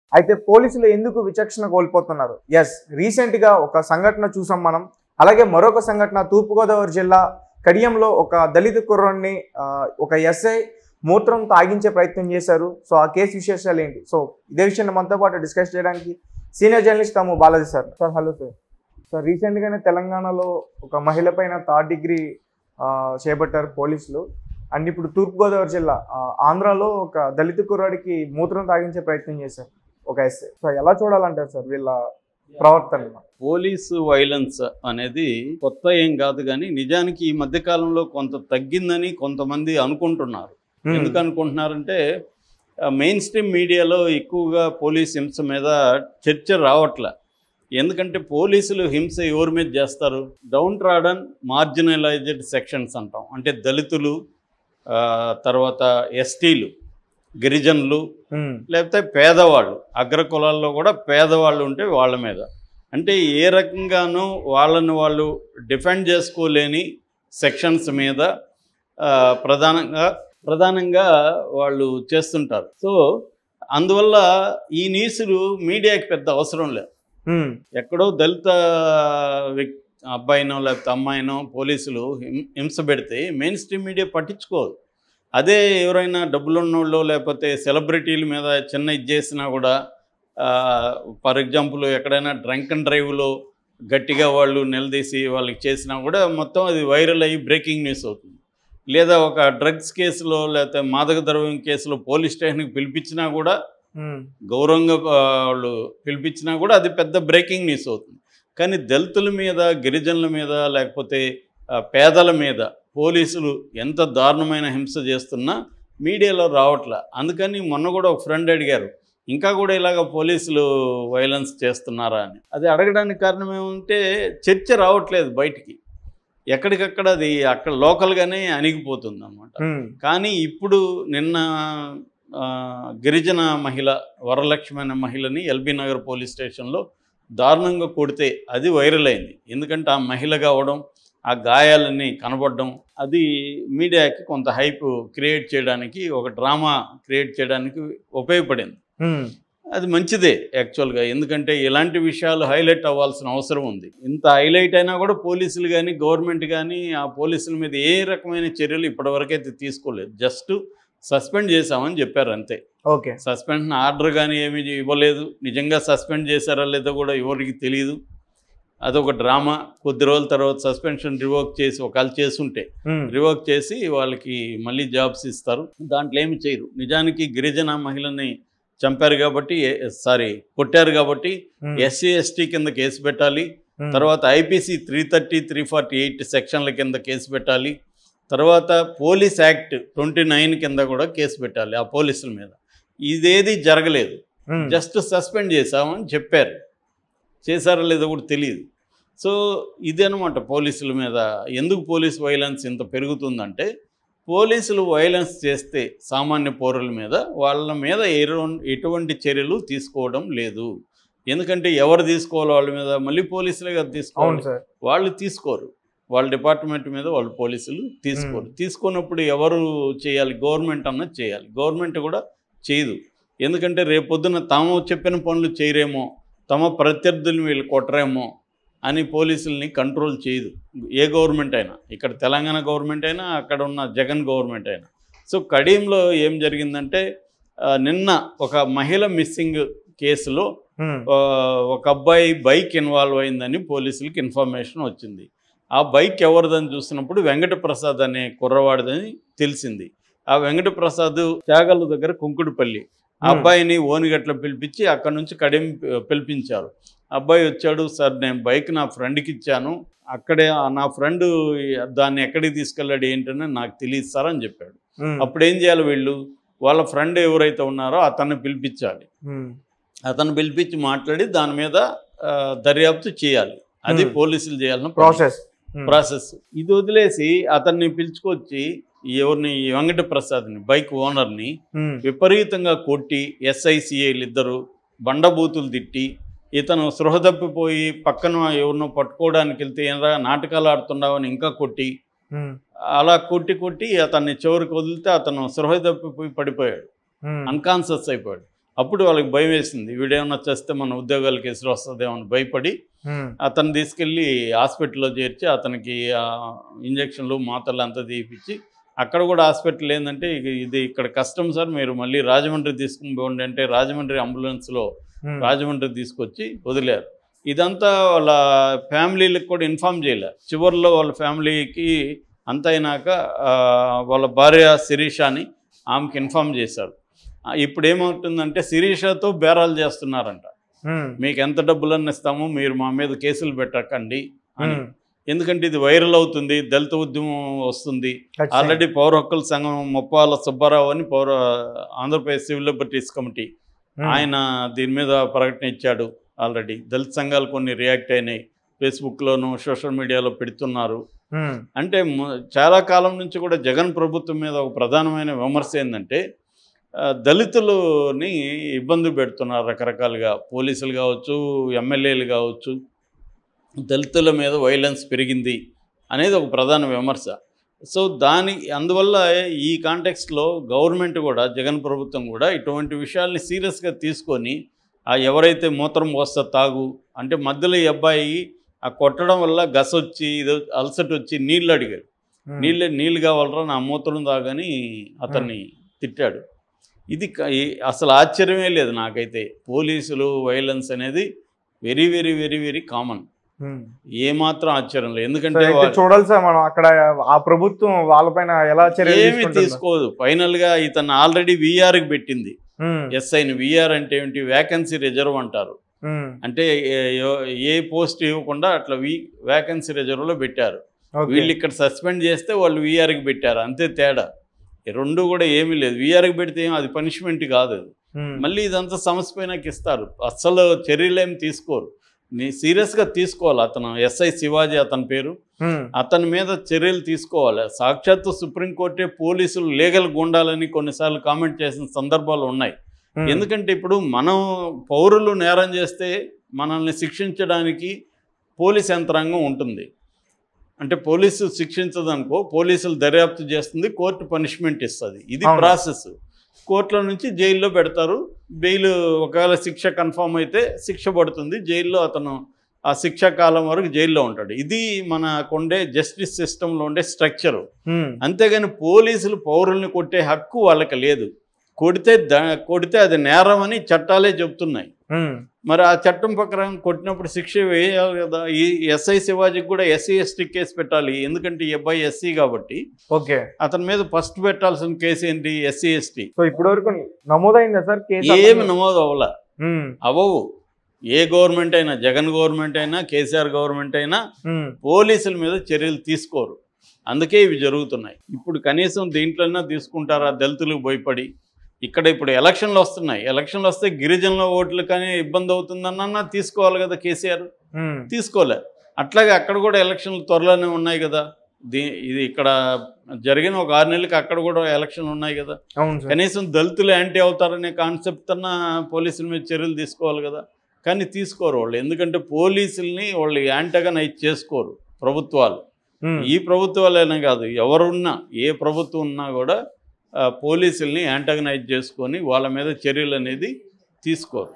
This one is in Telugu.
అయితే పోలీసులు ఎందుకు విచక్షణ కోల్పోతున్నారు ఎస్ రీసెంట్ గా ఒక సంఘటన చూసాం మనం అలాగే మరొక సంఘటన తూర్పుగోదావరి జిల్లా కడియంలో ఒక దళిత కుర్రాన్ని ఆ, ఒక ఎస్ఐ మూత్రం తాగించే ప్రయత్నం చేశారు సో ఆ కేసు విశేషాలు ఏంటి సో ఇదే విషయాన్ని మనతో పాటు డిస్కస్ చేయడానికి సీనియర్ జర్నలిస్ట్ తాము Balaji sir sir hello sir sir రీసెంట్గానే తెలంగాణలో ఒక మహిళ పైన థర్డ్ డిగ్రీ ఆ, చేపట్టారు పోలీసులు అండ్ ఇప్పుడు తూర్పుగోదావరి జిల్లా ఆ, ఆంధ్రాలో ఒక దళిత కుర్రాడికి మూత్రం తాగించే ప్రయత్నం చేశారు ఒక ఎస్ఐ సో ఎలా చూడాలంటారు సార్ వీళ్ళ ప్రవర్తన పోలీసు వైలెన్స్ అనేది కొత్త ఏం కాదు కానీ నిజానికి ఈ మధ్య కాలంలో కొంత తగ్గిందని కొంతమంది అనుకుంటున్నారు ఎందుకు అనుకుంటున్నారంటే మెయిన్ స్ట్రీమ్ మీడియాలో ఎక్కువగా పోలీస్ హింస మీద చర్చ రావట్లే ఎందుకంటే పోలీసులు హింస ఎవరి మీద చేస్తారు డౌన్ ట్రాడన్ మార్జినలైజ్డ్ సెక్షన్స్ అంటాం అంటే దళితులు ఆ, తర్వాత ఎస్టీలు గిరిజనులు ఉమ్, లేకపోతే పేదవాళ్ళు అగ్ర కులాల్లో కూడా పేదవాళ్ళు ఉంటే వాళ్ళ మీద అంటే ఏ రకంగానూ వాళ్ళని వాళ్ళు డిఫెండ్ చేసుకోలేని సెక్షన్స్ మీద ఆ, ప్రధానంగా ప్రధానంగా వాళ్ళు చేస్తుంటారు సో అందువల్ల ఈ న్యూస్లు మీడియాకి పెద్ద అవసరం లేదు ఉమ్, ఎక్కడో దళిత వ్యక్ అబ్బాయినో లేకపోతే అమ్మాయినో పోలీసులు హిం- హింస పెడితే మెయిన్ స్ట్రీమ్ మీడియా పట్టించుకోదు అదే ఎవరైనా డబ్బులున్నోళ్ళు లేకపోతే సెలబ్రిటీల మీద చిన్న ఇది చేసినా కూడా ఫర్ ఎగ్జాంపుల్ ఎక్కడైనా డ్రంక్ అండ్ డ్రైవ్లో గట్టిగా వాళ్ళు నిలదీసి వాళ్ళకి చేసినా కూడా మొత్తం అది వైరల్ అయ్యి బ్రేకింగ్ న్యూస్ అవుతుంది లేదా ఒక డ్రగ్స్ కేసులో లేకపోతే మాదక ద్రవ్యం కేసులో పోలీస్ స్టేషన్కి పిలిపించినా కూడా ఉమ్, గౌరవంగా ఆ, వాళ్ళు పిలిపించినా కూడా అది పెద్ద బ్రేకింగ్ న్యూస్ అవుతుంది కానీ దళితుల మీద గిరిజనుల మీద లేకపోతే ఆ, పేదల మీద పోలీసులు ఎంత దారుణమైన హింస చేస్తున్నా మీడియాలో రావట్లే అందుకని మొన్న కూడా ఒక ఫ్రెండ్ అడిగారు ఇంకా కూడా ఇలాగ పోలీసులు వైలెన్స్ చేస్తున్నారా అని అది అడగడానికి కారణం ఏమంటే చర్చ రావట్లేదు బయటికి ఎక్కడికక్కడ అది అక్కడ లోకల్గానే అణిగిపోతుంది అన్నమాట ఉమ్, కానీ ఇప్పుడు నిన్న ఆ, గిరిజన మహిళ వరలక్ష్మి అనే మహిళని ఎల్బీ నగర్ పోలీస్ స్టేషన్లో దారుణంగా కొడితే అది వైరల్ అయింది ఎందుకంటే ఆ మహిళ కావడం ఆ గాయాలన్నీ కనబడడం అది మీడియాకి కొంత హైప్ క్రియేట్ చేయడానికి ఒక డ్రామా క్రియేట్ చేయడానికి ఉపయోగపడింది ఉమ్, అది మంచిదే యాక్చువల్గా ఎందుకంటే ఇలాంటి విషయాలు హైలైట్ అవ్వాల్సిన అవసరం ఉంది ఇంత హైలైట్ అయినా కూడా పోలీసులు కానీ గవర్నమెంట్ కానీ ఆ పోలీసుల మీద ఏ రకమైన చర్యలు ఇప్పటివరకైతే తీసుకోలేదు జస్ట్ సస్పెండ్ చేశామని చెప్పారు అంతే ఓకే సస్పెన్షన్ ఆర్డర్ కానీ ఏమీ ఇవ్వలేదు నిజంగా సస్పెండ్ చేశారా లేదో కూడా ఎవరికి తెలియదు అదొక డ్రామా కొద్ది రోజుల తర్వాత సస్పెన్షన్ రివోక్ చేసి ఒకవేళ చేసుంటే ఉమ్, రివోక్ చేసి వాళ్ళకి మళ్ళీ జాబ్స్ ఇస్తారు దాంట్లో ఏమి చేయరు నిజానికి గిరిజన మహిళని చంపారు కాబట్టి సారీ కొట్టారు కాబట్టి ఉమ్, ఎస్సీ ఎస్టీ కింద కేసు పెట్టాలి ఉమ్, తర్వాత IPC three thirty three forty eight సెక్షన్ల కింద కేసు పెట్టాలి తర్వాత పోలీస్ యాక్ట్ ట్వంటీ నైన్ కింద కూడా కేసు పెట్టాలి ఆ పోలీసుల మీద ఇదేది జరగలేదు ఉమ్, జస్ట్ సస్పెండ్ చేశామని చెప్పారు చేశారో లేదో కూడా తెలియదు సో ఇదనమాట పోలీసుల మీద ఎందుకు పోలీస్ వైలెన్స్ ఇంత పెరుగుతుందంటే పోలీసులు వైలెన్స్ చేస్తే సామాన్య పౌరుల మీద వాళ్ళ మీద ఎరు- ఎటువంటి చర్యలు తీసుకోవడం లేదు ఎందుకంటే ఎవరు తీసుకోవాలి వాళ్ళ మీద మళ్ళీ పోలీసులే కదా అవును తీసుకోవాలి సార్ వాళ్ళు తీసుకోరు వాళ్ళ డిపార్ట్మెంట్ మీద వాళ్ళు పోలీసులు తీసుకోరు తీసుకున్నప్పుడు ఎవరు చేయాలి గవర్నమెంట్ అన్నది చేయాలి గవర్నమెంట్ కూడా చేయదు ఎందుకంటే రేపొద్దున తాము చెప్పిన పనులు చేయరేమో తమ ప్రత్యర్థులను వీళ్ళు కొట్టరేమో అని పోలీసుల్ని కంట్రోల్ చేయదు ఏ గవర్నమెంట్ అయినా ఇక్కడ తెలంగాణ గవర్నమెంట్ అయినా అక్కడ ఉన్న జగన్ గవర్నమెంట్ అయినా సో కడీంలో ఏం జరిగిందంటే ఆ, నిన్న ఒక మహిళ మిస్సింగ్ కేసులో ఉమ్, ఆ, ఒక అబ్బాయి బైక్ ఇన్వాల్వ్ అయిందని పోలీసులకి ఇన్ఫర్మేషన్ వచ్చింది ఆ బైక్ ఎవరిదని చూసినప్పుడు వెంకటప్రసాద్ అనే కుర్రవాడిదని తెలిసింది ఆ వెంకటప్రసాద్ త్యాగల దగ్గర కుంకుడుపల్లి ఆ Hmm. అబ్బాయిని ఓనిగట్ల పిలిపించి అక్కడ నుంచి కడియం పిలిపించారు అబ్బాయి వచ్చాడు సార్ నేను బైక్ నా ఫ్రెండ్కి ఇచ్చాను అక్కడే ఆ నా ఫ్రెండ్ దాన్ని ఎక్కడికి తీసుకెళ్ళాడు ఏంటని నాకు తెలియదు సార్ అని చెప్పాడు ఉమ్, అప్పుడు ఏం చేయాలి వీళ్ళు వాళ్ళ ఫ్రెండ్ ఎవరైతే ఉన్నారో అతన్ని పిలిపించాలి ఉమ్, అతను పిలిపించి మాట్లాడి దాని మీద ఆ, దర్యాప్తు చేయాలి అది Hmm. పోలీసులు చేయాలని ప్రాసెస్ ఉమ్, ప్రాసెస్ ఇది వదిలేసి అతన్ని పిలుచుకొచ్చి ఎవరిని ఈ వెంకట ప్రసాద్ని బైక్ ఓనర్ని ఉమ్, విపరీతంగా కొట్టి ఎస్ఐసిఐలు ఇద్దరు బండబూతులు తిట్టి ఇతను సృహ తప్పిపోయి పక్కన ఎవరినో పట్టుకోవడానికి వెళ్తే ఏరా నాటకాలు ఆడుతున్నావని ఇంకా కొట్టి ఉమ్, అలా కొట్టి కొట్టి అతన్ని చివరికి వదిలితే అతను సృహ తప్పిపోయి పడిపోయాడు ఉమ్, అన్కాన్షియస్ అయిపోయాడు అప్పుడు వాళ్ళకి భయం వేసింది వీడేమన్నా చేస్తే మన ఉద్యోగాలకు ఎసురు వస్తుందేమో అని భయపడి ఉమ్, అతను తీసుకెళ్ళి హాస్పిటల్లో చేర్చి అతనికి ఆ ఇంజక్షన్లు మాత్రలు అంతా తీపిచ్చి అక్కడ కూడా హాస్పిటల్ ఏంటంటే ఇక ఇది ఇక్కడ కష్టం సార్ మీరు మళ్ళీ రాజమండ్రి తీసుకుని పోండి అంటే రాజమండ్రి అంబులెన్స్లో ఉమ్, రాజమండ్రి తీసుకొచ్చి వదిలారు ఇదంతా వాళ్ళ ఫ్యామిలీలకు కూడా ఇన్ఫామ్ చేయలే చివరిలో వాళ్ళ ఫ్యామిలీకి అంత అయినాక ఆ, వాళ్ళ భార్య శిరీషాని ఆమెకి ఇన్ఫామ్ చేశారు ఆ, ఇప్పుడు ఏమవుతుందంటే శిరీషతో బేరాలు చేస్తున్నారంట ఉమ్, మీకు ఎంత డబ్బులన్నీ ఇస్తామో మీరు మా మీద కేసులు పెట్టకండి అని ఉమ్, ఎందుకంటే ఇది వైరల్ అవుతుంది దళిత ఉద్యమం వస్తుంది ఖచ్చితంగా. ఆల్రెడీ పౌర హక్కుల సంఘం ముప్పాల సుబ్బారావు అని పౌర ఆంధ్రప్రదేశ్ సివిల్ లిబర్టీస్ కమిటీ ఉమ్, ఆయన దీని మీద ప్రకటన ఇచ్చాడు ఆల్రెడీ దళిత సంఘాలు కొన్ని రియాక్ట్ అయినాయి ఫేస్బుక్లోను సోషల్ మీడియాలో పెడుతున్నారు ఉమ్, అంటే ము- చాలా కాలం నుంచి కూడా జగన్ ప్రభుత్వం మీద ఒక ప్రధానమైన విమర్శ ఏంటంటే ఆ, దళితులని ఇబ్బంది పెడుతున్నారు రకరకాలుగా పోలీసులు కావచ్చు ఎమ్మెల్యేలు కావచ్చు దళితుల మీద వైలెన్స్ పెరిగింది అనేది ఒక ప్రధాన విమర్శ సో దాని అందువల్ల ఈ కాంటెక్స్ట్లో గవర్నమెంట్ కూడా జగన్ ప్రభుత్వం కూడా ఇటువంటి విషయాల్ని సీరియస్గా తీసుకొని ఆ ఎవరైతే మూత్రం పోస్తా తాగు అంటే మధ్యలో ఈ అబ్బాయి ఆ కొట్టడం వల్ల గస వచ్చి ఇది అలసట వచ్చి నీళ్ళు అడిగాడు ఉమ్, నీళ్ళు నీళ్ళు కావాలరా నా మూత్రం తాగని అతన్ని తిట్టాడు ఇది క- ఈ- అసలు ఆశ్చర్యమే లేదు నాకైతే పోలీసులు వైలెన్స్ అనేది very very very very common um. ఏమాత్రం ఆశ్చర్యం లేదు సో ఎందుకంటే అయితే వా- చూడాలి సార్ మనం అక్కడ ఆ ప్రభుత్వం వాళ్ళపైన ఎలా చర్యలు ఏమీ తీసుకుంటుందో. తీసుకోదు ఫైనల్గా ఇతను ఆల్రెడీ విఆర్కి పెట్టింది ఉమ్, ఎస్ఐని విఆర్ అంటే ఏంటి వ్యాకెన్సీ రిజర్వ్ అంటారు ఉమ్, అంటే ఏ- ఏ- ఏ పోస్ట్ ఇవ్వకుండా అట్లా వి వ్యాకెన్సీ రిజర్వ్లో పెట్టారు ఓకే. వీళ్ళు ఇక్కడ సస్పెండ్ చేస్తే వాళ్ళు వీఆర్కి పెట్టారు అంతే తేడా ఈ రెండు కూడా ఏమీ లేదు వీఆర్కి పెడితే ఏం అది పనిష్మెంట్ కాదు అది ఉమ్, మళ్ళీ ఇదంతా సమస్య పైనకి ఇస్తారు అస్సలు చర్యలు ఏం తీసుకోరు నీ సీరియస్గా తీసుకోవాలి అతను ఎస్ఐ శివాజీ అతని పేరు ఉమ్, అతని మీద చర్యలు తీసుకోవాలి సాక్షాత్తు సుప్రీంకోర్టే పోలీసులు లీగల్ గుండాలని కొన్నిసార్లు కామెంట్ చేసిన సందర్భాలు ఉన్నాయి ఉమ్, ఎందుకంటే ఇప్పుడు మనం పౌరులు నేరం చేస్తే మనల్ని శిక్షించడానికి పోలీస్ యంత్రాంగం ఉంటుంది అంటే పోలీసు శిక్షించదనుకో పోలీసులు దర్యాప్తు చేస్తుంది కోర్టు పనిష్మెంట్ ఇస్తుంది ఇది అవును. ప్రాసెస్ కోర్టులో నుంచి జైల్లో పెడతారు బెయిల్ ఒకవేళ శిక్ష కన్ఫామ్ అయితే శిక్ష పడుతుంది జైల్లో అతను ఆ శిక్షా కాలం వరకు జైల్లో ఉంటాడు ఇది మనకుండే జస్టిస్ సిస్టంలో ఉండే స్ట్రక్చరు ఉమ్, అంతేగాని పోలీసులు పౌరుల్ని కొట్టే హక్కు వాళ్ళకి లేదు కొడితే ద కొడితే అది నేరం అని చట్టాలే చెప్తున్నాయి ఉమ్, మరి ఆ చట్టం ప్రకారం కొట్టినప్పుడు శిక్ష వేయాలి కదా ఈ ఎస్ఐ శివాజీకి కూడా ఎస్సీ ఎస్టీ కేసు పెట్టాలి ఎందుకంటే ఈ అబ్బాయి ఎస్సీ కాబట్టి ఓకే అతని మీద ఫస్ట్ పెట్టాల్సిన కేసు ఏంటి ఎస్సీ ఎస్టీ సో ఇప్పటి వరకు నమోదైందా సార్ కేసు ఏమి నమోదు అవ్వాల ఉమ్, అవ్వవు ఏ గవర్నమెంట్ అయినా జగన్ గవర్నమెంట్ అయినా కేసీఆర్ గవర్నమెంట్ అయినా ఉమ్, పోలీసుల మీద చర్యలు తీసుకోరు అందుకే ఇవి జరుగుతున్నాయి ఇప్పుడు కనీసం దీంట్లోనే తీసుకుంటారా దళితులకు భయపడి ఇక్కడ ఇప్పుడు ఎలక్షన్లు వస్తున్నాయి ఎలక్షన్లు వస్తే గిరిజనుల ఓట్లు కానీ ఇబ్బంది అవుతుందన్న తీసుకోవాలి కదా కేసీఆర్ ఉమ్, తీసుకోలే అట్లాగే అక్కడ కూడా ఎలక్షన్లు త్వరలోనే ఉన్నాయి కదా దీ ఇది ఇక్కడ జరిగిన ఒక ఆరు నెలలకి అక్కడ కూడా ఎలక్షన్లు ఉన్నాయి కదా అవును సార్ కనీసం దళితులు యాంటీ అవుతారనే కాన్సెప్ట్ అన్న పోలీసుల మీద చర్యలు తీసుకోవాలి కదా కానీ తీసుకోరు వాళ్ళు ఎందుకంటే పోలీసుల్ని వాళ్ళు యాంటగా నైట్ చేసుకోరు ప్రభుత్వాలు ఉమ్, ఈ ప్రభుత్వాలైనా కాదు ఎవరున్నా ఏ ప్రభుత్వం ఉన్నా కూడా ఆ, పోలీసుల్ని యాంటగనైజ్ చేసుకొని వాళ్ళ మీద చర్యలు అనేది తీసుకోరు